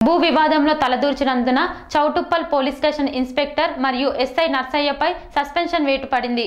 భూ వివాదంలో తలదూర్చినందున చౌటుప్పల్ పోలీస్ స్టేషన్ ఇన్స్పెక్టర్ మరియు ఎస్ఐ నర్సయ్యపై సస్పెన్షన్ వేటు పడింది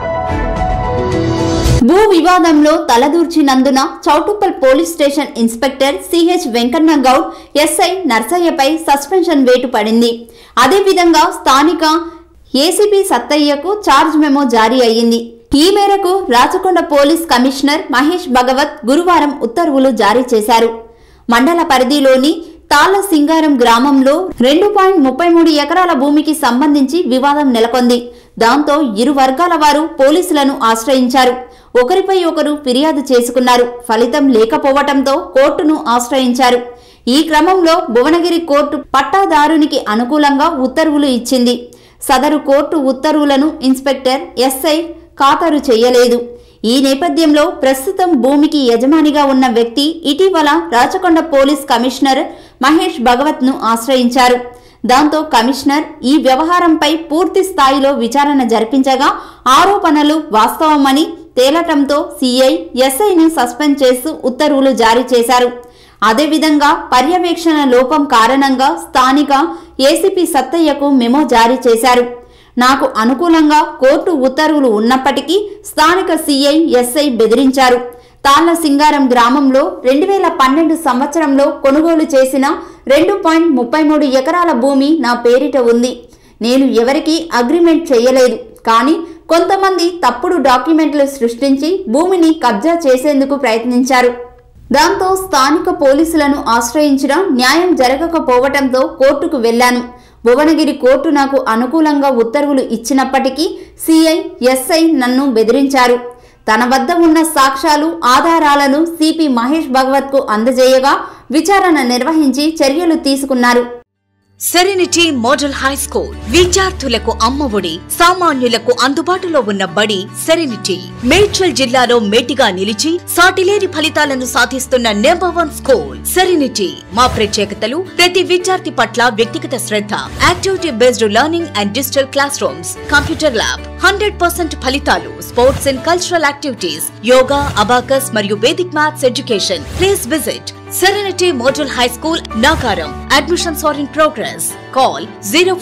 భూ వివాదంలో తలదూర్చినందున Choutuppal police station inspector CH Venkanna Goud SI నర్సయ్యపై సస్పెన్షన్ వేటు పడింది అదేవిధంగా స్థానిక ఏసీపీ సత్తయ్యకు ఛార్జ్ మెమో జారీ అయ్యింది ఈ మేరకు రాచకొండ పోలీస్ కమిషనర్ మహేష్ భగవత్ గురువారం ఉత్తర్వులు జారీ చేశారు మండల పరిధిలోని తాళ్ల సింగారం గ్రామంలో రెండు పాయింట్ ముప్పై మూడు ఎకరాల భూమికి సంబంధించి వివాదం నెలకొంది దాంతో ఇరు వర్గాల వారు పోలీసులను ఆశ్రయించారు ఒకరిపై ఒకరు ఫిర్యాదు చేసుకున్నారు ఫలితం లేకపోవటంతో కోర్టును ఆశ్రయించారు ఈ క్రమంలో భువనగిరి కోర్టు పట్టాదారునికి అనుకూలంగా ఉత్తర్వులు ఇచ్చింది సదరు కోర్టు ఉత్తర్వులను ఇన్స్పెక్టర్ ఎస్ఐ ఖాతరు చేయలేదు ఈ నేపథ్యంలో ప్రస్తుతం భూమికి యజమానిగా ఉన్న వ్యక్తి ఇటీవల రాచకొండ పోలీస్ కమిషనర్ మహేష్ భగవత్ ను ఆశ్రయించారు దాంతో కమిషనర్ ఈ వ్యవహారంపై పూర్తి స్థాయిలో విచారణ జరిపించగా ఆరోపణలు వాస్తవమని తేలటంతో సీఐ ఎస్ఐని సస్పెండ్ చేస్తూ ఉత్తర్వులు జారీ చేశారు అదేవిధంగా పర్యవేక్షణ లోపం కారణంగా స్థానిక ఏసీపీ సత్తయ్యకు మెమో జారీ చేశారు నాకు అనుకూలంగా కోర్టు ఉత్తర్వులు ఉన్నప్పటికీ స్థానిక సీఐ ఎస్ఐ బెదిరించారు తాళ్ల సింగారం గ్రామంలో రెండు వేల పన్నెండు సంవత్సరంలో కొనుగోలు చేసిన రెండు పాయింట్ ముప్పై మూడు ఎకరాల భూమి నా పేరిట ఉంది నేను ఎవరికీ అగ్రిమెంట్ చేయలేదు కానీ కొంతమంది తప్పుడు డాక్యుమెంట్లు సృష్టించి భూమిని కబ్జా చేసేందుకు ప్రయత్నించారు దాంతో స్థానిక పోలీసులను ఆశ్రయించిన న్యాయం జరగకపోవటంతో కోర్టుకు వెళ్లాను భువనగిరి కోర్టు నాకు అనుకూలంగా ఉత్తర్వులు ఇచ్చినప్పటికీ సిఐ ఎస్ఐ నన్ను బెదిరించారు తన వద్ద ఉన్న సాక్ష్యాలు ఆధారాలను సిపి మహేష్ భగవత్కు అందజేయగా విచారణ నిర్వహించి చర్యలు తీసుకున్నారు సెరెనిటీ మోడల్ హై స్కూల్ విద్యార్థులకు అమ్మఒడి సామాన్యులకు అందుబాటులో ఉన్న బడి సెరెనిటీ మేడ్చల్ జిల్లాలో మేటిగా నిలిచి సాటిలేని ఫలితాలను సాధిస్తున్న నెంబర్ వన్ స్కూల్ సెరెనిటీ మా ప్రత్యేకతలు ప్రతి విద్యార్థి పట్ల వ్యక్తిగత శ్రద్ధ activity based learning and digital classrooms computer lab hundred percent ఫలితాలు sports and cultural activities yoga abacus మరియు Vedic maths education please visit Serenity Model High School, Nagaram. Admissions are in progress. Call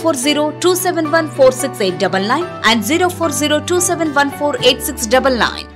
040 and 040